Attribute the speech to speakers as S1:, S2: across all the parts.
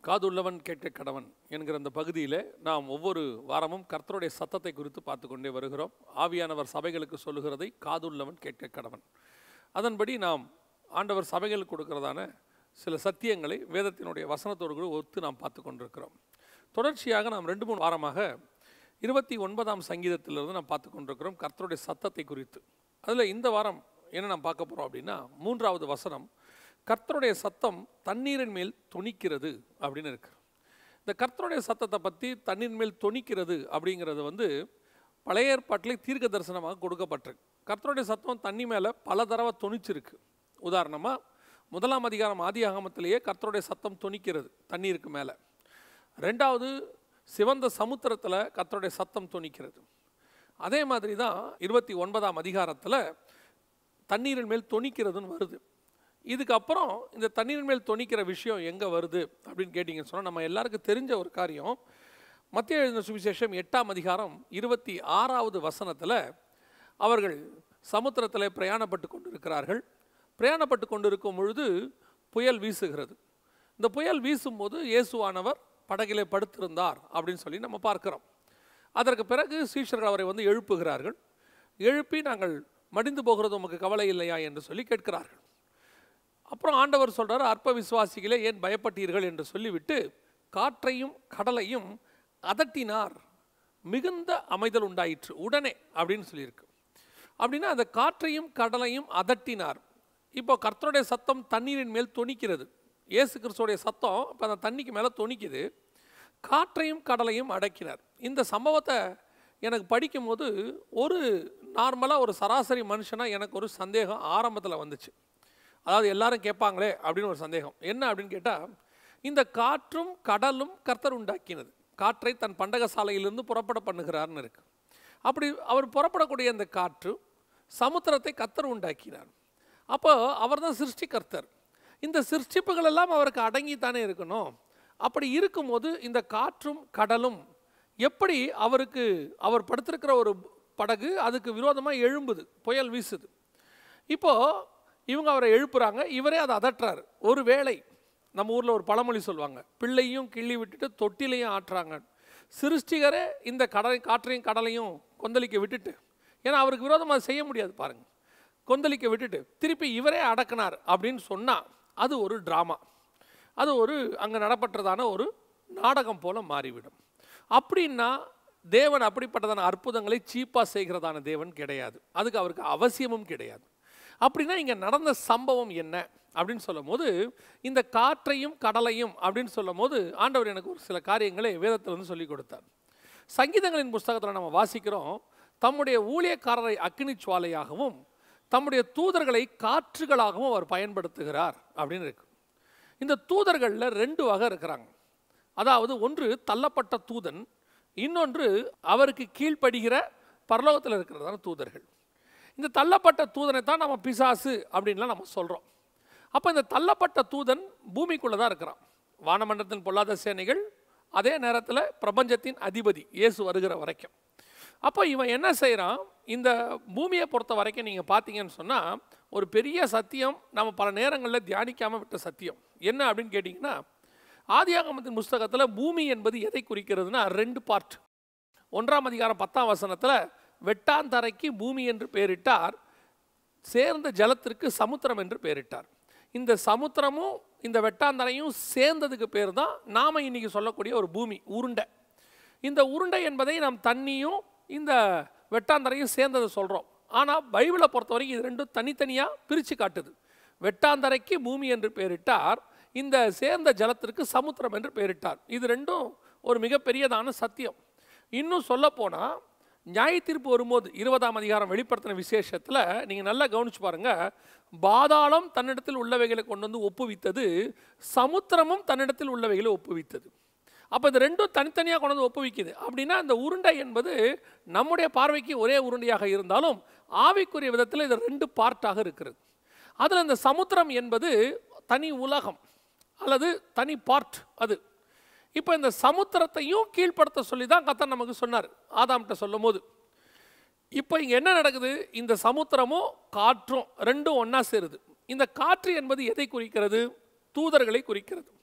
S1: காதுள்ளவன் கேட்க கடவன் என்கிற அந்த பகுதியில் நாம் ஒவ்வொரு வாரமும் கர்த்தருடைய சத்தத்தை குறித்து பார்த்து கொண்டே வருகிறோம் ஆவியானவர் சபைகளுக்கு சொல்லுகிறதை காதுள்ளவன் கேட்க கடவன் அதன்படி நாம் ஆண்டவர் சபைகளுக்கு கொடுக்கிறதான சில சத்தியங்களை வேதத்தினுடைய வசனத்தோடு கூட ஒத்து நாம் பார்த்து கொண்டிருக்கிறோம் தொடர்ச்சியாக நாம் ரெண்டு மூணு வாரமாக இருபத்தி ஒன்பதாம் சங்கீதத்திலிருந்து நாம் பார்த்து கொண்டிருக்கிறோம் கர்த்தருடைய சத்தத்தை குறித்து அதில் இந்த வாரம் என்ன நாம் பார்க்க போகிறோம் அப்படின்னா மூன்றாவது வசனம் கர்த்தருடைய சத்தம் தண்ணீரின் மேல் தொனிக்கிறது அப்படின்னு இருக்கு இந்த கர்த்தருடைய சத்தத்தை பற்றி தண்ணீர் மேல் தொனிக்கிறது அப்படிங்கிறது வந்து பழைய ஏற்பாட்டிலே தீர்க்க தரிசனமாக கொடுக்கப்பட்டிருக்கு கர்த்தருடைய சத்தம் தண்ணி மேலே பல தடவை தொனிச்சிருக்கு உதாரணமாக முதலாம் அதிகாரம் ஆதி ஆகமத்திலேயே கர்த்தருடைய சத்தம் தொனிக்கிறது தண்ணீருக்கு மேலே ரெண்டாவது சிவந்த சமுத்திரத்தில் கர்த்தருடைய சத்தம் தொனிக்கிறது அதே மாதிரி தான் இருபத்தி ஒன்பதாம் அதிகாரத்தில் தண்ணீரின் மேல் தொனிக்கிறதுன்னு வருது இதுக்கப்புறம் இந்த தண்ணீரின் மேல் தொனிக்கிற விஷயம் எங்கே வருது அப்படின்னு கேட்டிங்கன்னு சொன்னால் நம்ம எல்லாருக்கும் தெரிஞ்ச ஒரு காரியம் மத்திய எழுதின சுவிசேஷம் எட்டாம் அதிகாரம் இருபத்தி ஆறாவது வசனத்தில் அவர்கள் சமுத்திரத்தில் பிரயாணப்பட்டு கொண்டிருக்கிறார்கள் பிரயாணப்பட்டு கொண்டிருக்கும் பொழுது புயல் வீசுகிறது இந்த புயல் வீசும்போது இயேசுவானவர் படகிலே படுத்திருந்தார் அப்படின்னு சொல்லி நம்ம பார்க்கிறோம் அதற்கு பிறகு சீஷர்கள் அவரை வந்து எழுப்புகிறார்கள் எழுப்பி நாங்கள் மடிந்து போகிறது உமக்கு கவலை இல்லையா என்று சொல்லி கேட்கிறார்கள் அப்புறம் ஆண்டவர் சொல்றார் அற்ப விசுவாசிகளே ஏன் பயப்பட்டீர்கள் என்று சொல்லிவிட்டு காற்றையும் கடலையும் அதட்டினார் மிகுந்த அமைதல் உண்டாயிற்று உடனே அப்படின்னு சொல்லியிருக்கு அப்படின்னா அந்த காற்றையும் கடலையும் அதட்டினார் இப்போ கர்த்தருடைய சத்தம் தண்ணீரின் மேல் தொனிக்கிறது இயேசு கிறிஸ்துவோடைய சத்தம் இப்போ அந்த தண்ணிக்கு மேலே தொனிக்குது காற்றையும் கடலையும் அடக்கினார் இந்த சம்பவத்தை எனக்கு படிக்கும்போது ஒரு நார்மலாக ஒரு சராசரி மனுஷனாக எனக்கு ஒரு சந்தேகம் ஆரம்பத்தில் வந்துச்சு அதாவது எல்லாரும் கேட்பாங்களே அப்படின்னு ஒரு சந்தேகம் என்ன அப்படின்னு கேட்டால் இந்த காற்றும் கடலும் கர்த்தர் உண்டாக்கினது காற்றை தன் பண்டக சாலையிலிருந்து புறப்பட பண்ணுகிறார்னு இருக்கு அப்படி அவர் புறப்படக்கூடிய அந்த காற்று சமுத்திரத்தை கர்த்தர் உண்டாக்கினார் அப்போ அவர் தான் சிருஷ்டிகர்த்தர் இந்த சிருஷ்டிப்புகள் எல்லாம் அவருக்கு அடங்கித்தானே இருக்கணும் அப்படி இருக்கும்போது இந்த காற்றும் கடலும் எப்படி அவருக்கு அவர் படுத்திருக்கிற ஒரு படகு அதுக்கு விரோதமாக எழும்புது புயல் வீசுது இப்போது இவங்க அவரை எழுப்புறாங்க இவரே அதை அதட்டுறாரு ஒரு வேளை நம்ம ஊரில் ஒரு பழமொழி சொல்லுவாங்க பிள்ளையும் கிள்ளி விட்டுட்டு தொட்டிலையும் ஆட்டுறாங்க சிருஷ்டிகரே இந்த கடலை காற்றையும் கடலையும் கொந்தளிக்க விட்டுட்டு ஏன்னா அவருக்கு விரோதமாக செய்ய முடியாது பாருங்க கொந்தளிக்க விட்டுட்டு திருப்பி இவரே அடக்கினார் அப்படின்னு சொன்னால் அது ஒரு ட்ராமா அது ஒரு அங்கே நடப்பட்டதான ஒரு நாடகம் போல மாறிவிடும் அப்படின்னா தேவன் அப்படிப்பட்டதான அற்புதங்களை சீப்பாக செய்கிறதான தேவன் கிடையாது அதுக்கு அவருக்கு அவசியமும் கிடையாது அப்படின்னா இங்கே நடந்த சம்பவம் என்ன அப்படின்னு சொல்லும் போது இந்த காற்றையும் கடலையும் அப்படின்னு சொல்லும் போது ஆண்டவர் எனக்கு ஒரு சில காரியங்களை வேதத்தில் வந்து சொல்லி கொடுத்தார் சங்கீதங்களின் புஸ்தகத்தில் நம்ம வாசிக்கிறோம் தம்முடைய ஊழியக்காரரை அக்னி சுவாலையாகவும் தம்முடைய தூதர்களை காற்றுகளாகவும் அவர் பயன்படுத்துகிறார் அப்படின்னு இருக்கு இந்த தூதர்களில் ரெண்டு வகை இருக்கிறாங்க அதாவது ஒன்று தள்ளப்பட்ட தூதன் இன்னொன்று அவருக்கு கீழ்ப்படுகிற பரலோகத்தில் இருக்கிறதான தூதர்கள் இந்த தள்ளப்பட்ட தூதனை தான் நம்ம பிசாசு அப்படின்லாம் நம்ம சொல்கிறோம் அப்போ இந்த தள்ளப்பட்ட தூதன் பூமிக்குள்ளே தான் இருக்கிறான் வானமண்டலத்தின் பொல்லாத சேனைகள் அதே நேரத்தில் பிரபஞ்சத்தின் அதிபதி இயேசு வருகிற வரைக்கும் அப்போ இவன் என்ன செய்கிறான் இந்த பூமியை பொறுத்த வரைக்கும் நீங்கள் பார்த்தீங்கன்னு சொன்னால் ஒரு பெரிய சத்தியம் நம்ம பல நேரங்களில் தியானிக்காமல் விட்ட சத்தியம் என்ன அப்படின்னு கேட்டிங்கன்னா ஆதியாகமத்தின் புஸ்தகத்தில் பூமி என்பது எதை குறிக்கிறதுனா ரெண்டு பார்ட் ஒன்றாம் அதிகாரம் பத்தாம் வசனத்தில் வெட்டாந்தரைக்கு பூமி என்று பெயரிட்டார் சேர்ந்த ஜலத்திற்கு சமுத்திரம் என்று பெயரிட்டார் இந்த சமுத்திரமும் இந்த வெட்டாந்தரையும் சேர்ந்ததுக்கு பேர் தான் நாம் இன்னைக்கு சொல்லக்கூடிய ஒரு பூமி உருண்டை இந்த உருண்டை என்பதை நாம் தண்ணியும் இந்த வெட்டாந்தரையும் சேர்ந்ததை சொல்கிறோம் ஆனால் பைபிளை பொறுத்த வரைக்கும் இது ரெண்டும் தனித்தனியாக பிரித்து காட்டுது வெட்டாந்தரைக்கு பூமி என்று பெயரிட்டார் இந்த சேர்ந்த ஜலத்திற்கு சமுத்திரம் என்று பெயரிட்டார் இது ரெண்டும் ஒரு மிகப்பெரியதான சத்தியம் இன்னும் சொல்லப்போனால் நியாய தீர்ப்பு வரும்போது இருபதாம் அதிகாரம் வெளிப்படுத்தின விசேஷத்தில் நீங்கள் நல்லா கவனிச்சு பாருங்க பாதாளம் தன்னிடத்தில் உள்ளவைகளை கொண்டு வந்து ஒப்புவித்தது சமுத்திரமும் தன்னிடத்தில் உள்ளவைகளை ஒப்புவித்தது அப்போ இந்த ரெண்டும் தனித்தனியாக கொண்டு வந்து ஒப்புவிக்குது அப்படின்னா இந்த உருண்டை என்பது நம்முடைய பார்வைக்கு ஒரே உருண்டையாக இருந்தாலும் ஆவிக்குரிய விதத்தில் இது ரெண்டு பார்ட்டாக இருக்கிறது அதில் இந்த சமுத்திரம் என்பது தனி உலகம் அல்லது தனி பார்ட் அது இப்போ இந்த சமுத்திரத்தையும் கீழ்ப்படுத்த சொல்லி தான் கத்தர் நமக்கு சொன்னார் ஆதாம்கிட்ட சொல்லும் போது இப்போ இங்கே என்ன நடக்குது இந்த சமுத்திரமும் காற்றும் ரெண்டும் ஒன்றா சேருது இந்த காற்று என்பது எதை குறிக்கிறது தூதர்களை குறிக்கிறது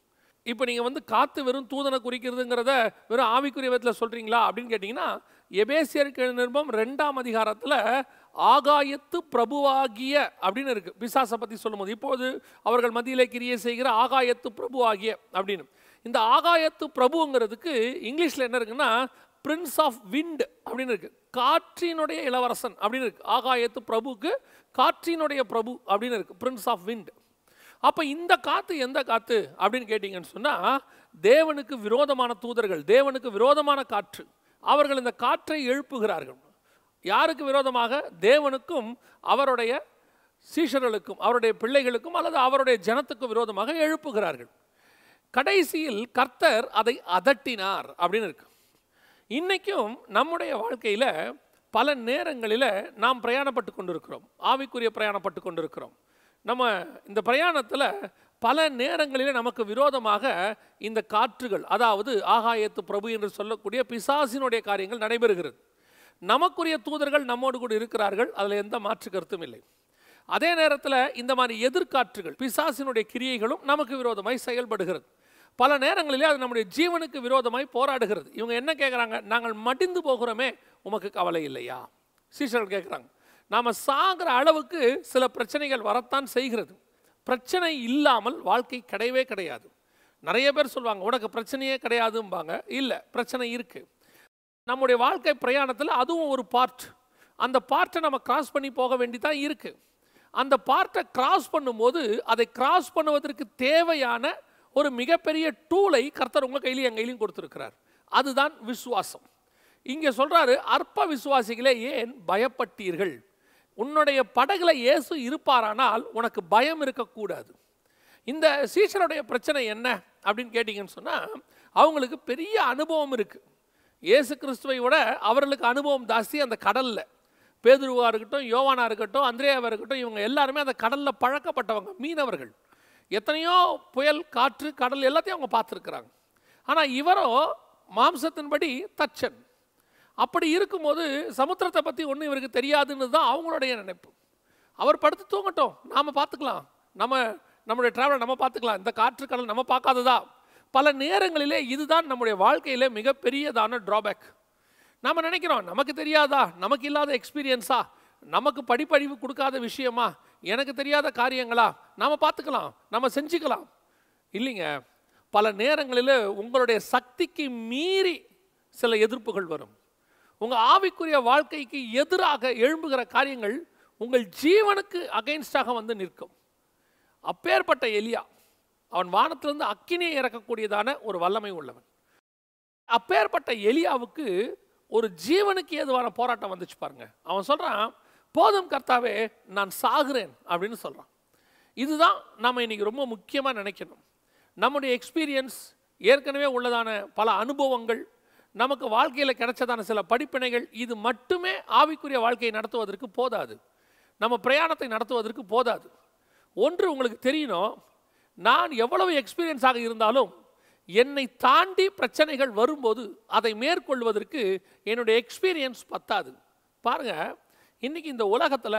S1: இப்போ நீங்கள் வந்து காற்று வெறும் தூதனை குறிக்கிறதுங்கிறத வெறும் ஆவிக்குரிய விதத்தில் சொல்கிறீங்களா அப்படின்னு கேட்டிங்கன்னா எபேசியருக்கு நிருபம் ரெண்டாம் அதிகாரத்தில் ஆகாயத்து பிரபுவாகிய அப்படின்னு இருக்குது பிசாசை பற்றி சொல்லும்போது இப்போது அவர்கள் மத்தியிலே கிரியை செய்கிற ஆகாயத்து பிரபுவாகிய அப்படின்னு இந்த ஆகாயத்து பிரபுங்கிறதுக்கு இங்கிலீஷில் என்ன இருக்குன்னா பிரின்ஸ் ஆஃப் விண்ட் அப்படின்னு இருக்கு காற்றினுடைய இளவரசன் அப்படின்னு இருக்கு ஆகாயத்து பிரபுக்கு காற்றினுடைய பிரபு அப்படின்னு இருக்கு பிரின்ஸ் ஆஃப் விண்ட் அப்போ இந்த காற்று எந்த காற்று அப்படின்னு கேட்டிங்கன்னு சொன்னால் தேவனுக்கு விரோதமான தூதர்கள் தேவனுக்கு விரோதமான காற்று அவர்கள் இந்த காற்றை எழுப்புகிறார்கள் யாருக்கு விரோதமாக தேவனுக்கும் அவருடைய சீஷர்களுக்கும் அவருடைய பிள்ளைகளுக்கும் அல்லது அவருடைய ஜனத்துக்கும் விரோதமாக எழுப்புகிறார்கள் கடைசியில் கர்த்தர் அதை அதட்டினார் அப்படின்னு இருக்கு இன்னைக்கும் நம்முடைய வாழ்க்கையில் பல நேரங்களில் நாம் பிரயாணப்பட்டு கொண்டிருக்கிறோம் ஆவிக்குரிய பிரயாணப்பட்டு கொண்டிருக்கிறோம் நம்ம இந்த பிரயாணத்தில் பல நேரங்களில் நமக்கு விரோதமாக இந்த காற்றுகள் அதாவது ஆகாயத்து பிரபு என்று சொல்லக்கூடிய பிசாசினுடைய காரியங்கள் நடைபெறுகிறது நமக்குரிய தூதர்கள் நம்மோடு கூட இருக்கிறார்கள் அதில் எந்த மாற்று கருத்தும் இல்லை அதே நேரத்தில் இந்த மாதிரி எதிர்காற்றுகள் பிசாசினுடைய கிரியைகளும் நமக்கு விரோதமாய் செயல்படுகிறது பல நேரங்களிலே அது நம்முடைய ஜீவனுக்கு விரோதமாய் போராடுகிறது இவங்க என்ன கேட்குறாங்க நாங்கள் மடிந்து போகிறோமே உமக்கு கவலை இல்லையா சீஷர்கள் கேட்குறாங்க நாம் சாகிற அளவுக்கு சில பிரச்சனைகள் வரத்தான் செய்கிறது பிரச்சனை இல்லாமல் வாழ்க்கை கிடையவே கிடையாது நிறைய பேர் சொல்லுவாங்க உனக்கு பிரச்சனையே கிடையாதும்பாங்க இல்லை பிரச்சனை இருக்குது நம்முடைய வாழ்க்கை பிரயாணத்தில் அதுவும் ஒரு பார்ட் அந்த பார்ட்டை நம்ம கிராஸ் பண்ணி போக வேண்டி தான் இருக்குது அந்த பார்ட்டை கிராஸ் பண்ணும்போது அதை கிராஸ் பண்ணுவதற்கு தேவையான ஒரு மிகப்பெரிய டூலை கர்த்தர் உங்கள் கையிலையும் என் கையிலையும் கொடுத்துருக்கிறார் அதுதான் விசுவாசம் இங்கே சொல்கிறாரு அற்ப விசுவாசிகளே ஏன் பயப்பட்டீர்கள் உன்னுடைய படகுல இயேசு இருப்பாரானால் உனக்கு பயம் இருக்கக்கூடாது இந்த சீஷருடைய பிரச்சனை என்ன அப்படின்னு கேட்டிங்கன்னு சொன்னால் அவங்களுக்கு பெரிய அனுபவம் இருக்குது இயேசு கிறிஸ்துவை விட அவர்களுக்கு அனுபவம் ஜாஸ்தி அந்த கடலில் பேதுருவாக இருக்கட்டும் யோவானா இருக்கட்டும் அந்திரேயாவாக இருக்கட்டும் இவங்க எல்லாருமே அந்த கடலில் பழக்கப்பட்டவங்க மீனவர்கள் எத்தனையோ புயல் காற்று கடல் எல்லாத்தையும் அவங்க பார்த்துருக்குறாங்க ஆனால் இவரோ மாம்சத்தின்படி தச்சன் அப்படி இருக்கும்போது சமுத்திரத்தை பற்றி ஒன்றும் இவருக்கு தெரியாதுன்னு தான் அவங்களுடைய நினைப்பு அவர் படுத்து தூங்கட்டும் நாம் பார்த்துக்கலாம் நம்ம நம்முடைய ட்ராவலை நம்ம பார்த்துக்கலாம் இந்த காற்று கடல் நம்ம பார்க்காததா பல நேரங்களிலே இதுதான் நம்முடைய வாழ்க்கையிலே மிகப்பெரியதான ட்ராபேக் நாம் நினைக்கிறோம் நமக்கு தெரியாதா நமக்கு இல்லாத எக்ஸ்பீரியன்ஸா நமக்கு படிப்பறிவு கொடுக்காத விஷயமா எனக்கு தெரியாத காரியங்களா நாம் பார்த்துக்கலாம் நம்ம செஞ்சுக்கலாம் இல்லைங்க பல நேரங்களில் உங்களுடைய சக்திக்கு மீறி சில எதிர்ப்புகள் வரும் உங்கள் ஆவிக்குரிய வாழ்க்கைக்கு எதிராக எழும்புகிற காரியங்கள் உங்கள் ஜீவனுக்கு அகைன்ஸ்டாக வந்து நிற்கும் அப்பேற்பட்ட எலியா அவன் வானத்திலிருந்து அக்கினியை இறக்கக்கூடியதான ஒரு வல்லமை உள்ளவன் அப்பேற்பட்ட எலியாவுக்கு ஒரு ஜீவனுக்கு ஏதுவான போராட்டம் வந்துச்சு பாருங்க அவன் சொல்கிறான் போதும் கர்த்தாவே நான் சாகுறேன் அப்படின்னு சொல்கிறான் இதுதான் நம்ம இன்னைக்கு ரொம்ப முக்கியமாக நினைக்கணும் நம்முடைய எக்ஸ்பீரியன்ஸ் ஏற்கனவே உள்ளதான பல அனுபவங்கள் நமக்கு வாழ்க்கையில் கிடைச்சதான சில படிப்பினைகள் இது மட்டுமே ஆவிக்குரிய வாழ்க்கையை நடத்துவதற்கு போதாது நம்ம பிரயாணத்தை நடத்துவதற்கு போதாது ஒன்று உங்களுக்கு தெரியணும் நான் எவ்வளவு எக்ஸ்பீரியன்ஸாக இருந்தாலும் என்னை தாண்டி பிரச்சனைகள் வரும்போது அதை மேற்கொள்வதற்கு என்னுடைய எக்ஸ்பீரியன்ஸ் பத்தாது பாருங்க இன்னைக்கு இந்த உலகத்தில்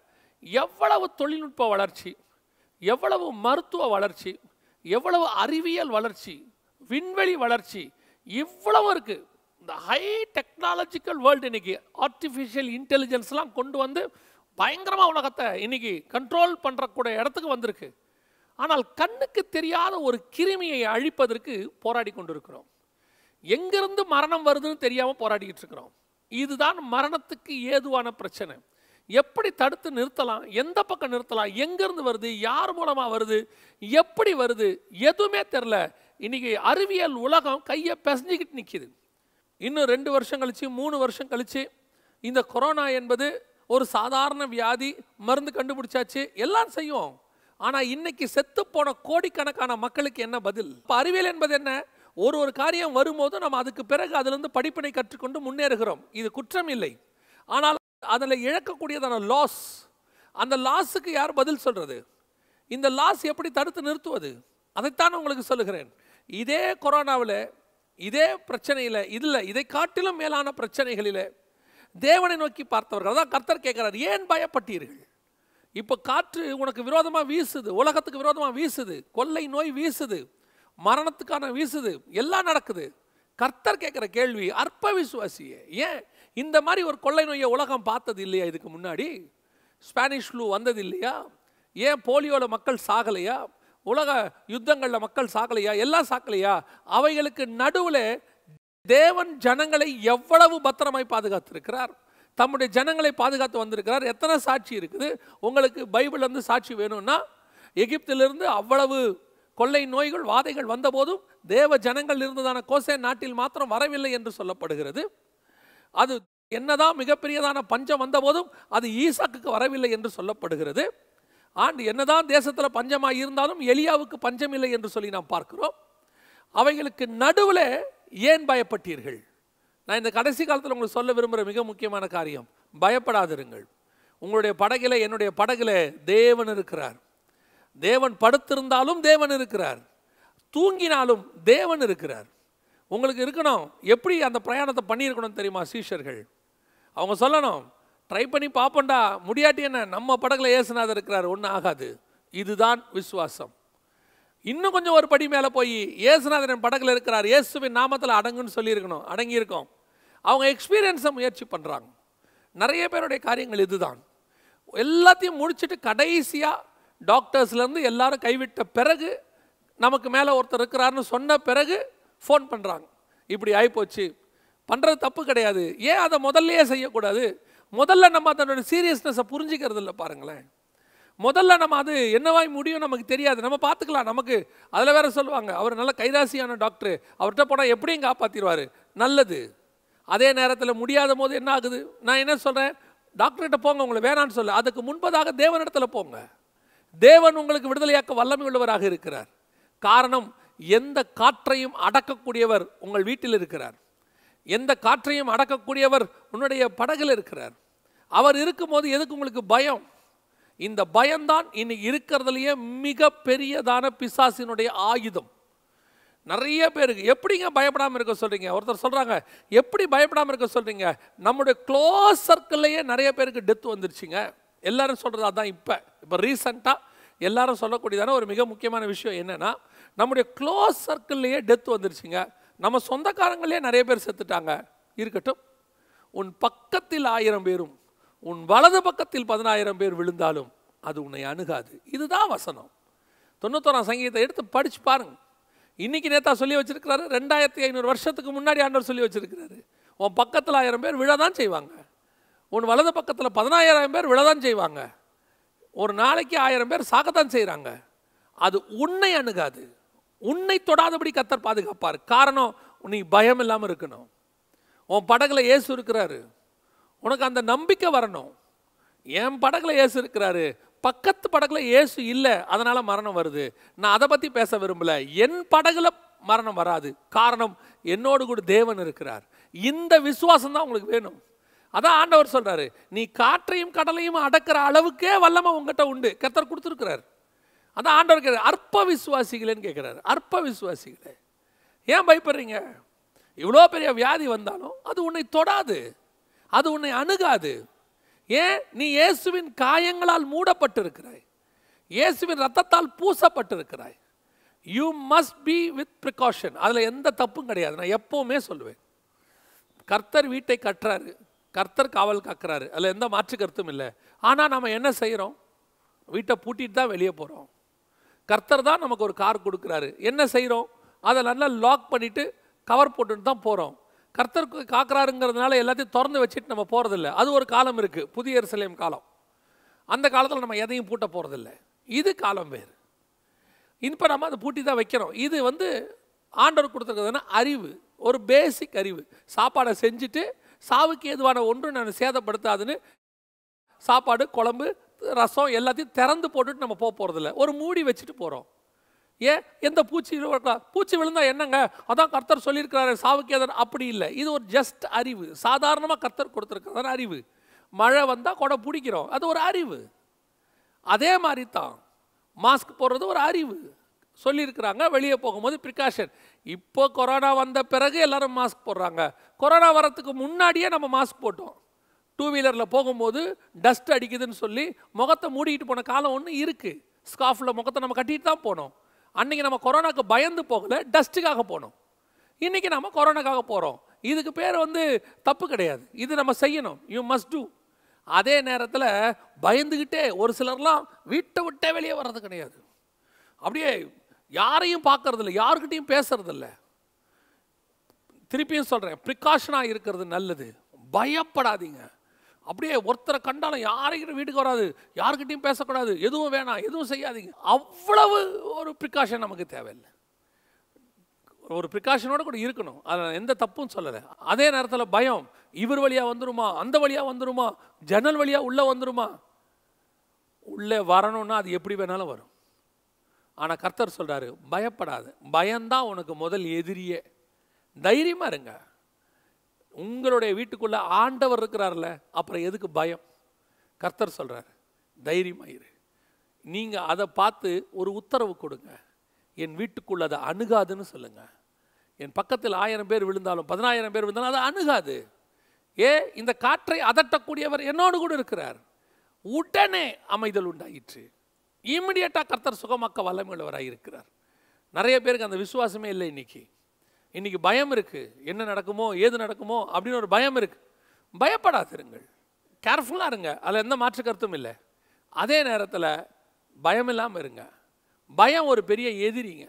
S1: எவ்வளவு தொழில்நுட்ப வளர்ச்சி எவ்வளவு மருத்துவ வளர்ச்சி எவ்வளவு அறிவியல் வளர்ச்சி விண்வெளி வளர்ச்சி இவ்வளவு இருக்கு இந்த ஹை டெக்னாலஜிக்கல் வேர்ல்டு இன்னைக்கு ஆர்டிஃபிஷியல் இன்டெலிஜென்ஸ்லாம் கொண்டு வந்து பயங்கரமாக உலகத்தை இன்னைக்கு கண்ட்ரோல் பண்ணுறக்கூடிய இடத்துக்கு வந்திருக்கு ஆனால் கண்ணுக்கு தெரியாத ஒரு கிருமியை அழிப்பதற்கு போராடி கொண்டிருக்கிறோம் எங்கிருந்து மரணம் வருதுன்னு தெரியாமல் போராடிக்கிட்டு இருக்கிறோம் இதுதான் மரணத்துக்கு ஏதுவான பிரச்சனை எப்படி தடுத்து நிறுத்தலாம் எந்த பக்கம் நிறுத்தலாம் எங்கேருந்து வருது யார் மூலமாக வருது எப்படி வருது எதுவுமே தெரில இன்னைக்கு அறிவியல் உலகம் கையை பிசைஞ்சிக்கிட்டு நிற்கிது இன்னும் ரெண்டு வருஷம் கழிச்சு மூணு வருஷம் கழிச்சு இந்த கொரோனா என்பது ஒரு சாதாரண வியாதி மருந்து கண்டுபிடிச்சாச்சு எல்லாம் செய்யும் ஆனால் இன்னைக்கு செத்து போன கோடிக்கணக்கான மக்களுக்கு என்ன பதில் இப்போ அறிவியல் என்பது என்ன ஒரு ஒரு காரியம் வரும்போது நம்ம அதுக்கு பிறகு அதிலிருந்து படிப்பினை கற்றுக்கொண்டு முன்னேறுகிறோம் இது குற்றம் இல்லை ஆனால் அதில் இழக்கக்கூடியதான லாஸ் அந்த லாஸுக்கு யார் பதில் சொல்றது இந்த லாஸ் எப்படி தடுத்து நிறுத்துவது அதைத்தான் உங்களுக்கு சொல்லுகிறேன் இதே கொரோனாவில் இதே பிரச்சனையில் இதில் இதை காட்டிலும் மேலான பிரச்சனைகளில் தேவனை நோக்கி பார்த்தவர்கள் அதான் கர்த்தர் கேட்கிறார் ஏன் பயப்பட்டீர்கள் இப்போ காற்று உனக்கு விரோதமாக வீசுது உலகத்துக்கு விரோதமாக வீசுது கொள்ளை நோய் வீசுது மரணத்துக்கான வீசுது எல்லாம் நடக்குது கர்த்தர் கேட்குற கேள்வி அற்ப விசுவாசியே ஏன் இந்த மாதிரி ஒரு கொள்ளை நோயை உலகம் பார்த்தது இல்லையா இதுக்கு முன்னாடி ஸ்பானிஷ் ஃப்ளூ வந்தது இல்லையா ஏன் போலியோவில் மக்கள் சாகலையா உலக யுத்தங்களில் மக்கள் சாகலையா எல்லாம் சாகலையா அவைகளுக்கு நடுவில் தேவன் ஜனங்களை எவ்வளவு பத்திரமாய் பாதுகாத்திருக்கிறார் தம்முடைய ஜனங்களை பாதுகாத்து வந்திருக்கிறார் எத்தனை சாட்சி இருக்குது உங்களுக்கு பைபிள் வந்து சாட்சி வேணும்னா எகிப்திலிருந்து அவ்வளவு கொள்ளை நோய்கள் வாதைகள் வந்தபோதும் தேவ ஜனங்கள் இருந்ததான கோசே நாட்டில் மாத்திரம் வரவில்லை என்று சொல்லப்படுகிறது அது என்னதான் மிகப்பெரியதான பஞ்சம் வந்தபோதும் அது ஈசாக்குக்கு வரவில்லை என்று சொல்லப்படுகிறது ஆண்டு என்னதான் தேசத்தில் பஞ்சமாக இருந்தாலும் எலியாவுக்கு பஞ்சம் இல்லை என்று சொல்லி நாம் பார்க்கிறோம் அவைகளுக்கு நடுவில் ஏன் பயப்பட்டீர்கள் நான் இந்த கடைசி காலத்தில் உங்களுக்கு சொல்ல விரும்புகிற மிக முக்கியமான காரியம் பயப்படாதிருங்கள் உங்களுடைய படகில என்னுடைய படகுல தேவன் இருக்கிறார் தேவன் படுத்திருந்தாலும் தேவன் இருக்கிறார் தூங்கினாலும் தேவன் இருக்கிறார் உங்களுக்கு இருக்கணும் எப்படி அந்த பிரயாணத்தை பண்ணியிருக்கணும் தெரியுமா சீஷர்கள் அவங்க சொல்லணும் ட்ரை பண்ணி பார்ப்போண்டா முடியாட்டி என்ன நம்ம படகுல ஏசுநாதர் இருக்கிறார் ஒன்றும் ஆகாது இதுதான் விசுவாசம் இன்னும் கொஞ்சம் ஒரு படி மேலே போய் ஏசுநாதரன் படகுல இருக்கிறார் இயேசுவின் நாமத்தில் அடங்குன்னு சொல்லியிருக்கணும் அடங்கியிருக்கோம் அவங்க எக்ஸ்பீரியன்ஸை முயற்சி பண்ணுறாங்க நிறைய பேருடைய காரியங்கள் இதுதான் எல்லாத்தையும் முடிச்சுட்டு கடைசியாக டாக்டர்ஸ்லேருந்து எல்லாரும் கைவிட்ட பிறகு நமக்கு மேலே ஒருத்தர் இருக்கிறாருன்னு சொன்ன பிறகு ஃபோன் பண்ணுறாங்க இப்படி ஆகிப்போச்சு பண்ணுறது தப்பு கிடையாது ஏன் அதை முதல்லயே செய்யக்கூடாது முதல்ல நம்ம அதனோட சீரியஸ்னஸை புரிஞ்சுக்கிறது இல்லை பாருங்களேன் முதல்ல நம்ம அது என்னவாய் முடியும் நமக்கு தெரியாது நம்ம பார்த்துக்கலாம் நமக்கு அதில் வேற சொல்லுவாங்க அவர் நல்ல கைராசியான டாக்டர் அவர்கிட்ட போனால் எப்படியும் காப்பாற்றிடுவார் நல்லது அதே நேரத்தில் முடியாத போது என்ன ஆகுது நான் என்ன சொல்கிறேன் டாக்டர்கிட்ட போங்க உங்களை வேணான்னு சொல்ல அதுக்கு முன்பதாக தேவனிடத்தில் போங்க தேவன் உங்களுக்கு விடுதலையாக்க வல்லமை உள்ளவராக இருக்கிறார் காரணம் எந்த காற்றையும் அடக்கக்கூடியவர் உங்கள் வீட்டில் இருக்கிறார் எந்த காற்றையும் அடக்கக்கூடியவர் உன்னுடைய படகில் இருக்கிறார் அவர் இருக்கும்போது எதுக்கு உங்களுக்கு பயம் இந்த பயம்தான் இன்னைக்கு இருக்கிறதுலையே மிக பெரியதான பிசாசினுடைய ஆயுதம் நிறைய பேருக்கு எப்படிங்க பயப்படாமல் இருக்க சொல்கிறீங்க ஒருத்தர் சொல்கிறாங்க எப்படி பயப்படாமல் இருக்க சொல்கிறீங்க நம்முடைய க்ளோஸ் சர்க்கிள்லேயே நிறைய பேருக்கு டெத் வந்துருச்சுங்க எல்லாரும் சொல்கிறது அதான் இப்போ இப்போ ரீசண்டாக எல்லாரும் சொல்லக்கூடியதான ஒரு மிக முக்கியமான விஷயம் என்னென்னா நம்முடைய க்ளோஸ் சர்க்கிள்லேயே டெத் வந்துருச்சுங்க நம்ம சொந்தக்காரங்களே நிறைய பேர் செத்துட்டாங்க இருக்கட்டும் உன் பக்கத்தில் ஆயிரம் பேரும் உன் வலது பக்கத்தில் பதினாயிரம் பேர் விழுந்தாலும் அது உன்னை அணுகாது இதுதான் வசனம் தொண்ணூத்தோராம் சங்கீதத்தை எடுத்து படிச்சு பாருங்க இன்னைக்கு நேத்தா சொல்லி வச்சிருக்கிறாரு ரெண்டாயிரத்தி ஐநூறு வருஷத்துக்கு முன்னாடி ஆண்டவர் சொல்லி வச்சிருக்கிறாரு உன் பக்கத்தில் ஆயிரம் பேர் விழதான் செய்வாங்க உன் வலது பக்கத்தில் பதினாயிரம் பேர் விழதான் செய்வாங்க ஒரு நாளைக்கு ஆயிரம் பேர் சாகத்தான் செய்கிறாங்க அது உன்னை அணுகாது உன்னை தொடாதபடி கத்தர் பாதுகாப்பார் காரணம் நீ பயம் இல்லாமல் இருக்கணும் உன் படகுல இயேசு இருக்கிறாரு உனக்கு அந்த நம்பிக்கை வரணும் என் படகுல இயேசு இருக்கிறாரு பக்கத்து படகுல இயேசு இல்லை அதனால மரணம் வருது நான் அதை பற்றி பேச விரும்பல என் படகுல மரணம் வராது காரணம் என்னோடு கூட தேவன் இருக்கிறார் இந்த விசுவாசம் தான் உங்களுக்கு வேணும் அதான் ஆண்டவர் சொல்றாரு நீ காற்றையும் கடலையும் அடக்கிற அளவுக்கே வல்லமை உங்ககிட்ட உண்டு கத்தர் கொடுத்துருக்கிறார் அதான் ஆண்டவர் கேட்குறாரு அற்ப விசுவாசிகளேன்னு கேட்குறாரு அற்ப விசுவாசிகளே ஏன் பயப்படுறீங்க இவ்வளோ பெரிய வியாதி வந்தாலும் அது உன்னை தொடாது அது உன்னை அணுகாது ஏன் நீ இயேசுவின் காயங்களால் மூடப்பட்டிருக்கிறாய் இயேசுவின் ரத்தத்தால் பூசப்பட்டிருக்கிறாய் you must be with precaution அதில் எந்த தப்பும் கிடையாது நான் எப்போவுமே சொல்லுவேன் கர்த்தர் வீட்டை கட்டுறாரு கர்த்தர் காவல் காக்குறாரு அதில் எந்த மாற்று கருத்தும் இல்லை ஆனால் நம்ம என்ன செய்கிறோம் வீட்டை பூட்டிட்டு தான் வெளியே போகிறோம் கர்த்தர் தான் நமக்கு ஒரு கார் கொடுக்குறாரு என்ன செய்கிறோம் அதை நல்லா லாக் பண்ணிவிட்டு கவர் போட்டுட்டு தான் போகிறோம் கர்த்தர் காக்குறாருங்கிறதுனால எல்லாத்தையும் திறந்து வச்சுட்டு நம்ம போகிறதில்ல அது ஒரு காலம் இருக்குது புதிய எருசலேம் காலம் அந்த காலத்தில் நம்ம எதையும் பூட்ட போகிறதில்ல இது காலம் வேறு இப்போ நம்ம அதை பூட்டி தான் வைக்கிறோம் இது வந்து ஆண்டவர் கொடுத்துருக்கிறதுனா அறிவு ஒரு பேசிக் அறிவு சாப்பாடை செஞ்சுட்டு சாவுக்கு ஏதுவான ஒன்று நான் சேதப்படுத்தாதுன்னு சாப்பாடு குழம்பு ரசம் எல்லாத்தையும் திறந்து போட்டுட்டு நம்ம போக போகிறதில்ல ஒரு மூடி வச்சுட்டு போகிறோம் ஏன் எந்த பூச்சி விழ- பூச்சி விழுந்தா என்னங்க அதான் கர்த்தர் சொல்லியிருக்கிறாரு சாவுக்கு எதன் அப்படி இல்லை இது ஒரு ஜஸ்ட் அறிவு சாதாரணமாக கர்த்தர் கொடுத்துருக்கிறதான அறிவு மழை வந்தால் கொடை பிடிக்கிறோம் அது ஒரு அறிவு அதே மாதிரி தான் மாஸ்க் போடுறது ஒரு அறிவு சொல்லியிருக்கிறாங்க வெளியே போகும்போது ப்ரிகாஷன் இப்போ கொரோனா வந்த பிறகு எல்லாரும் மாஸ்க் போடுறாங்க கொரோனா வரத்துக்கு முன்னாடியே நம்ம மாஸ்க் போட்டோம் டூ வீலரில் போகும்போது டஸ்ட் அடிக்குதுன்னு சொல்லி முகத்தை மூடிக்கிட்டு போன காலம் ஒன்று இருக்குது ஸ்காஃபில் முகத்தை நம்ம கட்டிட்டு தான் போனோம் அன்னைக்கு நம்ம கொரோனாக்கு பயந்து போகல டஸ்ட்டுக்காக போனோம் இன்னைக்கு நம்ம கொரோனாக்காக போகிறோம் இதுக்கு பேர் வந்து தப்பு கிடையாது இது நம்ம செய்யணும் யூ மஸ்ட் டூ அதே நேரத்தில் பயந்துக்கிட்டே ஒரு சிலர்லாம் வீட்டை விட்டே வெளியே வர்றது கிடையாது அப்படியே யாரையும் பார்க்கறதில்ல யாருக்கிட்டையும் பேசுறதில்ல திருப்பியும் சொல்கிறேன் ப்ரிகாஷனாக இருக்கிறது நல்லது பயப்படாதீங்க அப்படியே ஒருத்தரை கண்டாலும் யாரையும் வீட்டுக்கு வராது யாருக்கிட்டையும் பேசக்கூடாது எதுவும் வேணாம் எதுவும் செய்யாதீங்க அவ்வளவு ஒரு ப்ரிகாஷன் நமக்கு தேவையில்லை ஒரு ப்ரிகாஷனோட கூட இருக்கணும் அதில் எந்த தப்பும் சொல்லலை அதே நேரத்தில் பயம் இவர் வழியாக வந்துருமா அந்த வழியாக வந்துருமா ஜன்னல் வழியாக உள்ளே வந்துருமா உள்ளே வரணும்னா அது எப்படி வேணாலும் வரும் ஆனால் கர்த்தர் சொல்கிறாரு பயப்படாது பயம்தான் உனக்கு முதல் எதிரியே தைரியமாக இருங்க உங்களுடைய வீட்டுக்குள்ளே ஆண்டவர் இருக்கிறார்ல அப்புறம் எதுக்கு பயம் கர்த்தர் சொல்கிறார் தைரியமாக இரு நீங்கள் அதை பார்த்து ஒரு உத்தரவு கொடுங்க என் வீட்டுக்குள்ள அதை அணுகாதுன்னு சொல்லுங்க என் பக்கத்தில் ஆயிரம் பேர் விழுந்தாலும் பதினாயிரம் பேர் விழுந்தாலும் அதை அணுகாது ஏ இந்த காற்றை அதட்டக்கூடியவர் என்னோடு கூட இருக்கிறார் உடனே அமைதல் உண்டாயிற்று இம்மிடியட்டாக கர்த்தர் சுகமாக்க வல்லமையுள்ளவராக இருக்கிறார் நிறைய பேருக்கு அந்த விசுவாசமே இல்லை இன்னைக்கு இன்னைக்கு பயம் இருக்கு என்ன நடக்குமோ ஏது நடக்குமோ அப்படின்னு ஒரு பயம் இருக்கு பயப்படாதிருங்கள் கேர்ஃபுல்லாக இருங்க அதில் எந்த மாற்று கருத்தும் இல்லை அதே நேரத்தில் பயம் இல்லாமல் இருங்க பயம் ஒரு பெரிய எதிரிங்க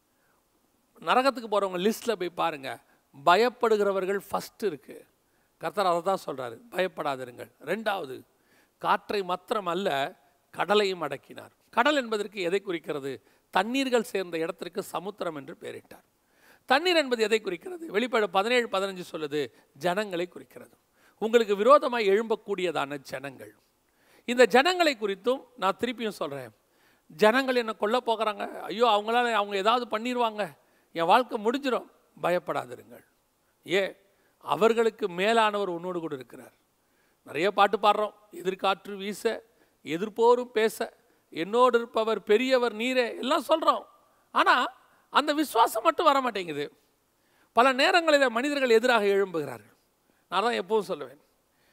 S1: நரகத்துக்கு போகிறவங்க லிஸ்ட்டில் போய் பாருங்கள் பயப்படுகிறவர்கள் ஃபஸ்ட்டு இருக்குது கர்த்தர் அதை தான் சொல்கிறாரு பயப்படாதிருங்கள் ரெண்டாவது காற்றை மாத்திரம் அல்ல கடலையும் அடக்கினார் கடல் என்பதற்கு எதை குறிக்கிறது தண்ணீர்கள் சேர்ந்த இடத்திற்கு சமுத்திரம் என்று பெயரிட்டார் தண்ணீர் என்பது எதை குறிக்கிறது வெளிப்பாடு பதினேழு பதினஞ்சு சொல்லுது ஜனங்களை குறிக்கிறது உங்களுக்கு விரோதமாய் எழும்பக்கூடியதான ஜனங்கள் இந்த ஜனங்களை குறித்தும் நான் திருப்பியும் சொல்கிறேன் ஜனங்கள் என்ன கொல்ல போகிறாங்க ஐயோ அவங்களால அவங்க ஏதாவது பண்ணிடுவாங்க என் வாழ்க்கை முடிஞ்சிடும் பயப்படாதிருங்கள் ஏ அவர்களுக்கு மேலானவர் உன்னோடு கூட இருக்கிறார் நிறைய பாட்டு பாடுறோம் எதிர்காற்று வீச எதிர்ப்போரும் பேச என்னோடு இருப்பவர் பெரியவர் நீரே எல்லாம் சொல்கிறோம் ஆனால் அந்த விசுவாசம் மட்டும் வர மாட்டேங்குது பல நேரங்களில் மனிதர்கள் எதிராக எழும்புகிறார்கள் நான் தான் எப்பவும் சொல்லுவேன்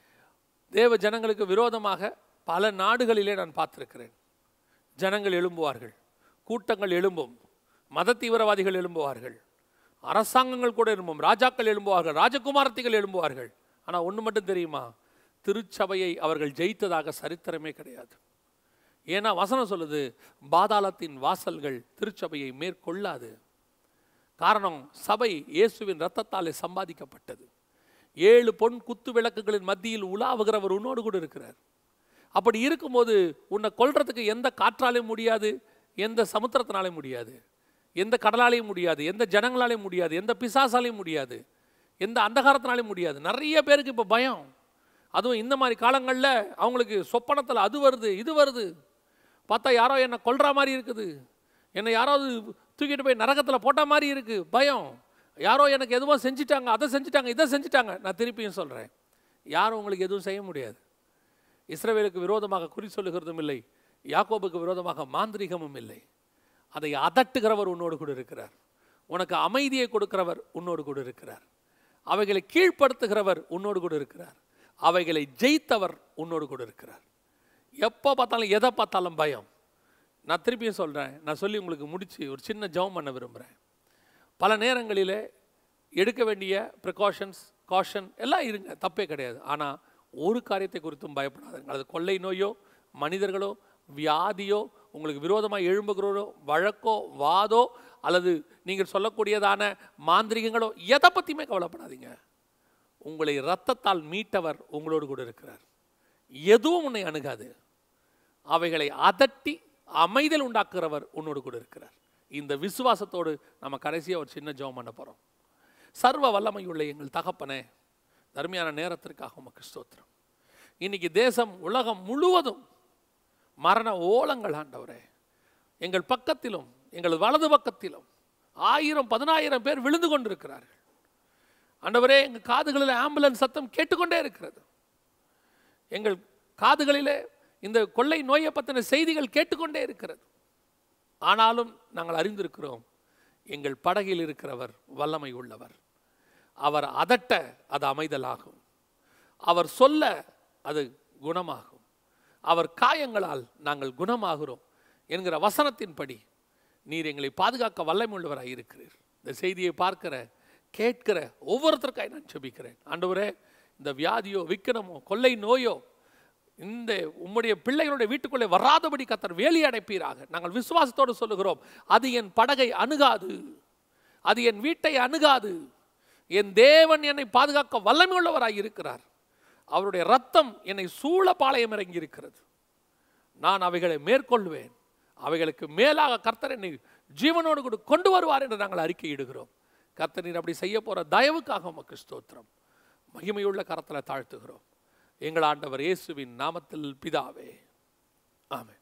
S1: தேவ ஜனங்களுக்கு விரோதமாக பல நாடுகளிலே நான் பார்த்திருக்கிறேன் ஜனங்கள் எழும்புவார்கள் கூட்டங்கள் எழும்பும் மத தீவிரவாதிகள் எழும்புவார்கள் அரசாங்கங்கள் கூட எழும்பும் ராஜாக்கள் எழும்புவார்கள் ராஜகுமாரத்திகள் எழும்புவார்கள் ஆனால் ஒன்று மட்டும் தெரியுமா திருச்சபையை அவர்கள் ஜெயித்ததாக சரித்திரமே கிடையாது ஏன்னா வசனம் சொல்லுது பாதாளத்தின் வாசல்கள் திருச்சபையை மேற்கொள்ளாது காரணம் சபை இயேசுவின் இரத்தத்தாலே சம்பாதிக்கப்பட்டது ஏழு பொன் குத்து விளக்குகளின் மத்தியில் உலாவுகிறவர் உன்னோடு கூட இருக்கிறார் அப்படி இருக்கும்போது உன்னை கொல்றதுக்கு எந்த காற்றாலையும் முடியாது எந்த சமுத்திரத்தினாலையும் முடியாது எந்த கடலாலையும் முடியாது எந்த ஜனங்களாலையும் முடியாது எந்த பிசாசாலையும் முடியாது எந்த அந்தகாரத்தினாலையும் முடியாது நிறைய பேருக்கு இப்போ பயம் அதுவும் இந்த மாதிரி காலங்களில் அவங்களுக்கு சொப்பனத்தில் அது வருது இது வருது பார்த்தா யாரோ என்னை கொல்ற மாதிரி இருக்குது என்னை யாராவது தூக்கிட்டு போய் நரகத்தில் போட்ட மாதிரி இருக்குது பயம் யாரோ எனக்கு எதுவும் செஞ்சிட்டாங்க அதை செஞ்சிட்டாங்க இதை செஞ்சிட்டாங்க நான் திருப்பியும் சொல்கிறேன் யாரும் உங்களுக்கு எதுவும் செய்ய முடியாது இஸ்ரவேலுக்கு விரோதமாக குறி சொல்லுகிறதும் இல்லை யாக்கோபுக்கு விரோதமாக மாந்திரிகமும் இல்லை அதை அதட்டுகிறவர் உன்னோடு கூட இருக்கிறார் உனக்கு அமைதியை கொடுக்கிறவர் உன்னோடு கூட இருக்கிறார் அவைகளை கீழ்ப்படுத்துகிறவர் உன்னோடு கூட இருக்கிறார் அவைகளை ஜெயித்தவர் உன்னோடு கூட இருக்கிறார் எப்போ பார்த்தாலும் எதை பார்த்தாலும் பயம் நான் திருப்பியும் சொல்கிறேன் நான் சொல்லி உங்களுக்கு முடித்து ஒரு சின்ன ஜெபம் பண்ண விரும்புகிறேன் பல நேரங்களிலே எடுக்க வேண்டிய ப்ரிகாஷன்ஸ் காஷன் எல்லாம் இருங்க தப்பே கிடையாது ஆனால் ஒரு காரியத்தை குறித்தும் பயப்படாதுங்க அது கொள்ளை நோயோ மனிதர்களோ வியாதியோ உங்களுக்கு விரோதமாக எழும்புகிறோரோ வழக்கோ வாதோ அல்லது நீங்கள் சொல்லக்கூடியதான மாந்திரிகங்களோ எதை பற்றியுமே கவலைப்படாதீங்க உங்களை இரத்தத்தால் மீட்டவர் உங்களோடு கூட இருக்கிறார் எதுவும் உன்னை அணுகாது அவைகளை அதட்டி அமைதல் உண்டாக்குறவர் உன்னோடு கூட இருக்கிறார் இந்த விசுவாசத்தோடு நம்ம கடைசியாக ஒரு சின்ன ஜெபம் பண்ண போகிறோம் சர்வ வல்லமையுள்ள எங்கள் தகப்பனே தருமையான நேரத்திற்காக உமக்கு ஸ்தோத்திரம் இன்னைக்கு தேசம் உலகம் முழுவதும் மரண ஓலங்கள் ஆண்டவரே எங்கள் பக்கத்திலும் எங்கள் வலது பக்கத்திலும் ஆயிரம் பதினாயிரம் பேர் விழுந்து கொண்டிருக்கிறார்கள் ஆண்டவரே எங்கள் காதுகளில் ஆம்புலன்ஸ் சத்தம் கேட்டுக்கொண்டே இருக்கிறது எங்கள் காதுகளிலே இந்த கொள்ளை நோயை பற்றின செய்திகள் கேட்டுக்கொண்டே இருக்கிறது ஆனாலும் நாங்கள் அறிந்திருக்கிறோம் எங்கள் படகில் இருக்கிறவர் வல்லமை உள்ளவர் அவர் அதட்ட அது அமைதலாகும் அவர் சொல்ல அது குணமாகும் அவர் காயங்களால் நாங்கள் குணமாகிறோம் என்கிற வசனத்தின்படி நீர் எங்களை பாதுகாக்க வல்லமையுள்ளவராக இருக்கிறீர் இந்த செய்தியை பார்க்கிற கேட்கிற ஒவ்வொருத்தருக்காய் நான் செபிக்கிறேன் ஆண்டவரே இந்த வியாதியோ விக்கனமோ கொள்ளை நோயோ இந்த உம்முடைய பிள்ளைகளுடைய வீட்டுக்குள்ளே வராதபடி கத்தர் வேலி அடைப்பீராக நாங்கள் விசுவாசத்தோடு சொல்லுகிறோம் அது என் படகை அணுகாது அது என் வீட்டை அணுகாது என் தேவன் என்னை பாதுகாக்க வல்லமையுள்ளவராய் இருக்கிறார் அவருடைய ரத்தம் என்னை சூழ பாளையம் இறங்கி இருக்கிறது நான் அவைகளை மேற்கொள்வேன் அவைகளுக்கு மேலாக கர்த்தர் என்னை ஜீவனோடு கூட கொண்டு வருவார் என்று நாங்கள் அறிக்கையிடுகிறோம் கர்த்தர் நீர் அப்படி செய்ய போற தயவுக்காக உமக்கு ஸ்தோத்திரம் மகிமையுள்ள கரத்தில் தாழ்த்துகிறோம் எங்கள் ஆண்டவர் இயேசுவின் நாமத்தில் பிதாவே ஆமென்